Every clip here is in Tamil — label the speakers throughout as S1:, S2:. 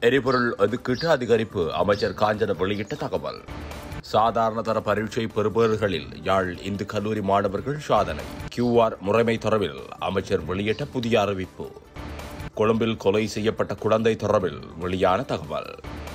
S1: எரிபொருள் ஒதுக்கீட்டு அதிகரிப்பு அமைச்சர் காஞ்சன வெளியிட்ட தகவல் சாதாரண தர பரீட்சை பெறுபவர்களில் யாழ் இந்து கல்லூரி மாணவர்கள் சாதனை கியூஆர் முறைமை தொடர்பில் அமைச்சர் வெளியிட்ட புதிய அறிவிப்பு கொழும்பில் கொலை செய்யப்பட்ட குழந்தை தொடர்பில் வெளியான தகவல்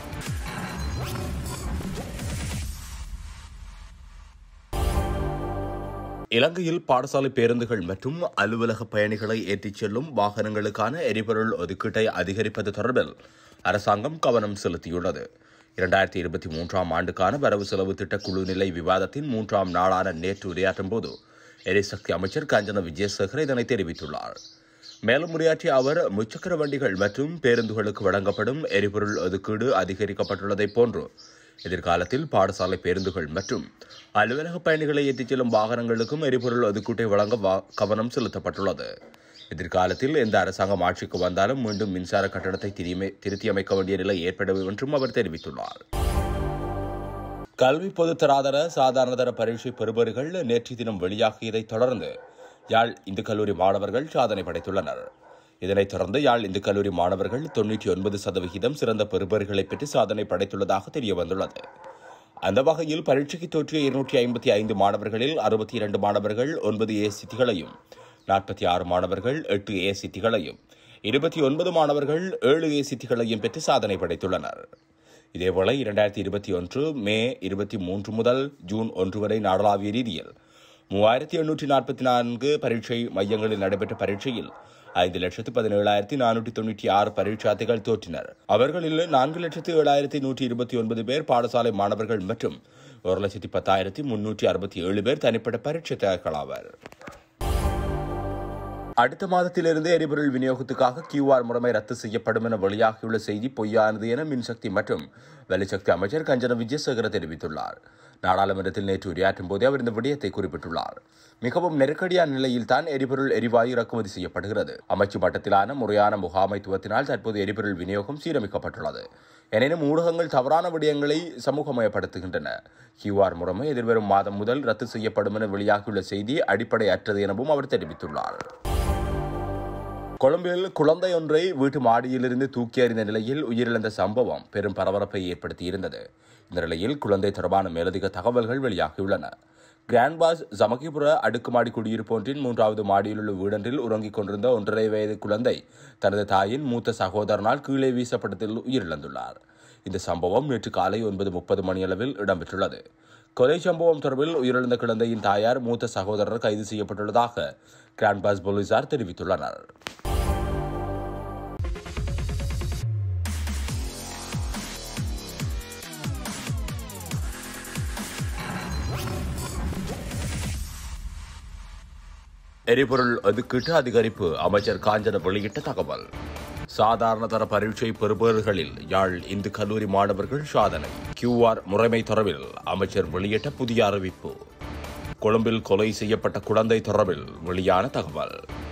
S1: இலங்கையில் பாடசாலை பேருந்துகள் மற்றும் அலுவலக பயணிகளை ஏற்றிச் செல்லும் வாகனங்களுக்கான எரிபொருள் ஒதுக்கீட்டை அதிகரிப்பது தொடர்பில் அரசாங்கம் கவனம் செலுத்தியுள்ளது இரண்டாயிரத்தி இருபத்தி மூன்றாம் ஆண்டுக்கான வரவு செலவு திட்ட குழு நிலை விவாதத்தின் மூன்றாம் நாளான நேற்று உரையாற்றும் போது எரிசக்தி அமைச்சர் காஞ்சன விஜயசேகர் இதனை தெரிவித்துள்ளார் மேலும் உரையாற்றிய அவர் முச்சக்கர வண்டிகள் மற்றும் பேருந்துகளுக்கு வழங்கப்படும் எரிபொருள் ஒதுக்கீடு அதிகரிக்கப்பட்டுள்ளதைப் போன்று எதிர்காலத்தில் பாடசாலை பேருந்துகள் மற்றும் அலுவலக பயணிகளை ஏற்றிச் செல்லும் வாகனங்களுக்கும் எரிபொருள் ஒதுக்கீட்டை வழங்க வா- கவனம் செலுத்தப்பட்டுள்ளது எதிர்காலத்தில் எந்த அரசாங்கம் ஆட்சிக்கு வந்தாலும் மீண்டும் மின்சார கட்டணத்தை திரிமை- திருத்தியமைக்க வேண்டிய நிலை ஏற்படும் என்றும் அவர் தெரிவித்துள்ளார் கல்வி பொதுத்தராதர சாதாரணதர பரீட்சை பெறுபவர்கள் நேற்று தினம் வெளியாகியதைத் தொடர்ந்து யாழ் இந்து கல்லூரி மாணவர்கள் சாதனை படைத்துள்ளனர் இதனைத் தொடர்ந்து யாழ் இந்து கல்லூரி மாணவர்கள் தொன்னூற்றி ஒன்பது சதவிகிதம் சிறந்த பெறுபவர்களை பெற்று சாதனை படைத்துள்ளதாக தெரிய வந்துள்ளது அந்த வகையில் பரீட்சைக்கு தோற்றிய இருநூற்றி ஐம்பத்தி ஐந்து மாணவர்களில் அறுபத்தி இரண்டு மாணவர்கள் ஒன்பது ஏ சித்திகளையும் நாற்பத்தி ஆறு மாணவர்கள் எட்டு ஏ சித்திகளையும் இருபத்தி ஒன்பது மாணவர்கள் ஏழு ஏ சித்திகளையும் பெற்று சாதனை படைத்துள்ளனர் இதேபோல இரண்டாயிரத்தி இருபத்தி ஒன்று மே இருபத்தி மூன்று முதல் ஜூன் ஒன்று வரை நாடளாவிய ரீதியில் மூவாயிரத்தி எண்ணூற்றி நாற்பத்தி நான்கு பரீட்சை மையங்களில் நடைபெற்ற பரீட்சையில் ஐந்து லட்சத்து பதினேழாயிரத்தி நானூற்றி தொண்ணூற்றி ஆறு பரீட்சார்த்திகள் தோற்றினர் அவர்களில் நான்கு லட்சத்து ஏழாயிரத்தி நூற்றி இருபத்தி ஒன்பது பேர் பாடசாலை மாணவர்கள் மற்றும் ஒரு லட்சத்தி பத்தாயிரத்தி முன்னூற்றி அறுபத்தி ஏழு பேர் தனிப்பட்ட பரீட்சையாளர் அடுத்த மாதத்திலிருந்து எரிபொருள் விநியோகத்துக்காக கியூஆர் முறைமை ரத்து செய்யப்படும் என வெளியாகியுள்ள செய்தி பொய்யானது என மின்சக்தி மற்றும் வெளிசக்தி அமைச்சர் கஞ்சன விஜயசேகர தெரிவித்துள்ளார் நாடாளுமன்றத்தில் நேற்று உரையாற்றும் போதே அவர் இந்த விடயத்தை குறிப்பிட்டுள்ளார் மிகவும் நெருக்கடியான நிலையில் தான் எரிபொருள் எரிவாயு இறக்குமதி செய்யப்படுகிறது அமைச்சு மட்டத்திலான முறையான முகாமைத்துவத்தினால் தற்போது எரிபொருள் விநியோகம் சீரமைக்கப்பட்டுள்ளது எனினும் ஊடகங்கள் தவறான விடயங்களை சமூகமயப்படுத்துகின்றன கியூஆர் முறைமை எதிர்வரும் மாதம் முதல் ரத்து செய்யப்படும் என வெளியாகியுள்ள செய்தி அடிப்படையற்றது எனவும் அவர் தெரிவித்துள்ளார் கொழும்பில் குழந்தை ஒன்றை வீட்டு மாடியிலிருந்து தூக்கி எறிந்த நிலையில் உயிரிழந்த சம்பவம் பெரும் பரபரப்பை ஏற்படுத்தியிருந்தது இந்த நிலையில் குழந்தை தொடர்பான மேலதிக தகவல்கள் வெளியாகியுள்ளன கிராண்ட் பாஸ் ஜமகிபுர அடுக்குமாடி குடியிருப்பு ஒன்றின் மூன்றாவது மாடியிலுள்ள வீடொன்றில் உறங்கிக் கொண்டிருந்த ஒன்றரை வயது குழந்தை தனது தாயின் மூத்த சகோதரனால் கீழே வீசப்பட்டதில் உயிரிழந்துள்ளார் இந்த சம்பவம் நேற்று காலை ஒன்பது முப்பது மணியளவில் இடம்பெற்றுள்ளது கொலை சம்பவம் தொடர்பில் உயிரிழந்த குழந்தையின் தாயார் மூத்த சகோதரர் கைது செய்யப்பட்டுள்ளதாக கிராண்ட் பாஸ் போலீசார் தெரிவித்துள்ளனர் எரிபொருள் ஒதுக்கீட்டு அதிகரிப்பு அமைச்சர் காஞ்சன வெளியிட்ட தகவல் சாதாரண தர பரீட்சை பெறுபவர்களில் யாழ் இந்து கல்லூரி மாணவர்கள் சாதனை கியூஆர் முறைமை தொடர்பில் அமைச்சர் வெளியிட்ட புதிய அறிவிப்பு கொழும்பில் கொலை செய்யப்பட்ட குழந்தை தொடர்பில் வெளியான தகவல்